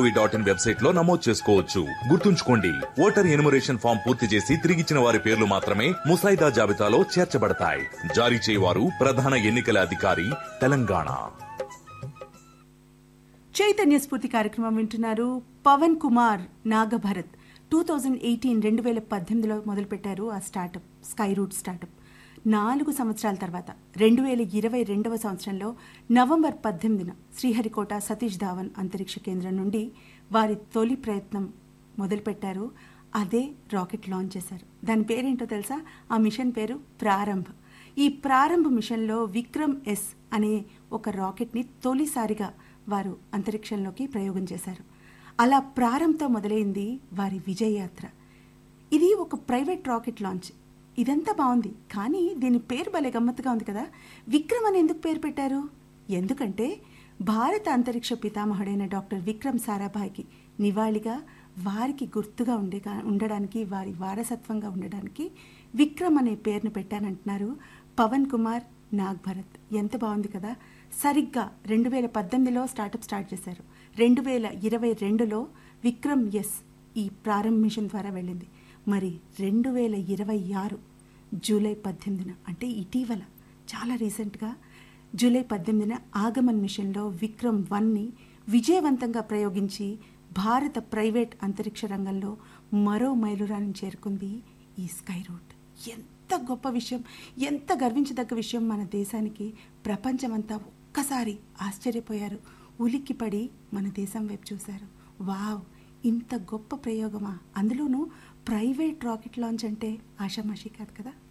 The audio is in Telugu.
జీఓవి డాట్ ఇన్ వెబ్సైట్ లో నమోదు చేసుకోవచ్చు గుర్తుంచుకోండి ఓటర్ ఎనుమరేషన్ ఫామ్ పూర్తి చేసి తిరిగిచ్చిన వారి పేర్లు మాత్రమే ముసాయిదా జాబితాలో చేర్చబడతాయి జారీ చేయవారు ప్రధాన ఎన్నికల అధికారి తెలంగాణ చైతన్య స్ఫూర్తి కార్యక్రమం వింటున్నారు Pavan Kumar Nagabharat two thousand eighteen రెండు వేల పద్దెనిమిదిలో మొదలుపెట్టారు ఆ స్టార్టప్ స్కై రూట్ స్టార్టప్ నాలుగు సంవత్సరాల తర్వాత రెండు వేల ఇరవై రెండవ సంవత్సరంలో నవంబర్ పద్దెనిమిదిన శ్రీహరికోట సతీష్ ధావన్ అంతరిక్ష కేంద్రం నుండి వారి తొలి ప్రయత్నం మొదలుపెట్టారు అదే రాకెట్ లాంచ్ చేశారు దాని పేరేంటో తెలుసా ఆ మిషన్ పేరు ప్రారంభ్ ఈ ప్రారంభ మిషన్లో విక్రమ్ ఎస్ అనే ఒక రాకెట్ని తొలిసారిగా వారు అంతరిక్షంలోకి ప్రయోగం చేశారు అలా ప్రారంభంతో మొదలైంది వారి విజయ యాత్ర ఇది ఒక ప్రైవేట్ రాకెట్ లాంచ్ ఇదంతా బాగుంది కానీ దీని పేరు భలే గమ్మత్తుగా ఉంది కదా విక్రమ్ అని ఎందుకు పేరు పెట్టారు ఎందుకంటే భారత అంతరిక్ష పితామహుడైన డాక్టర్ విక్రమ్ సారాభాయ్కి నివాళిగా వారికి గుర్తుగా ఉండే ఉండడానికి వారి వారసత్వంగా ఉండడానికి విక్రమ్ అనే పేరును పెట్టానంటున్నారు పవన్ కుమార్ నాగ్ భరత్ ఎంత బాగుంది కదా సరిగ్గా రెండు వేల పద్దెనిమిదిలో స్టార్టప్ స్టార్ట్ చేశారు రెండు వేల ఇరవై రెండులో విక్రమ్ ఎస్ ఈ ప్రారంభ మిషన్ ద్వారా వెళ్ళింది మరి రెండు వేల ఇరవై ఆరు జూలై పద్దెనిమిదిన అంటే ఇటీవల చాలా రీసెంట్గా జూలై పద్దెనిమిదిన ఆగమన్ మిషన్లో విక్రమ్ వన్ని విజయవంతంగా ప్రయోగించి భారత ప్రైవేట్ అంతరిక్ష రంగంలో మరో మైలురాన్ని చేరుకుంది ఈ స్కై రూట్ ఎంత గొప్ప విషయం ఎంత గర్వించదగ్గ విషయం మన దేశానికి ప్రపంచమంతా ఒక్కసారి ఆశ్చర్యపోయారు ఉలిక్కిపడి మన దేశం వైపు చూశారు వావ్ ఇంత గొప్ప ప్రయోగమా అందులోనూ ప్రైవేట్ రాకెట్ లాంచ్ అంటే ఆషామాషి కాదు కదా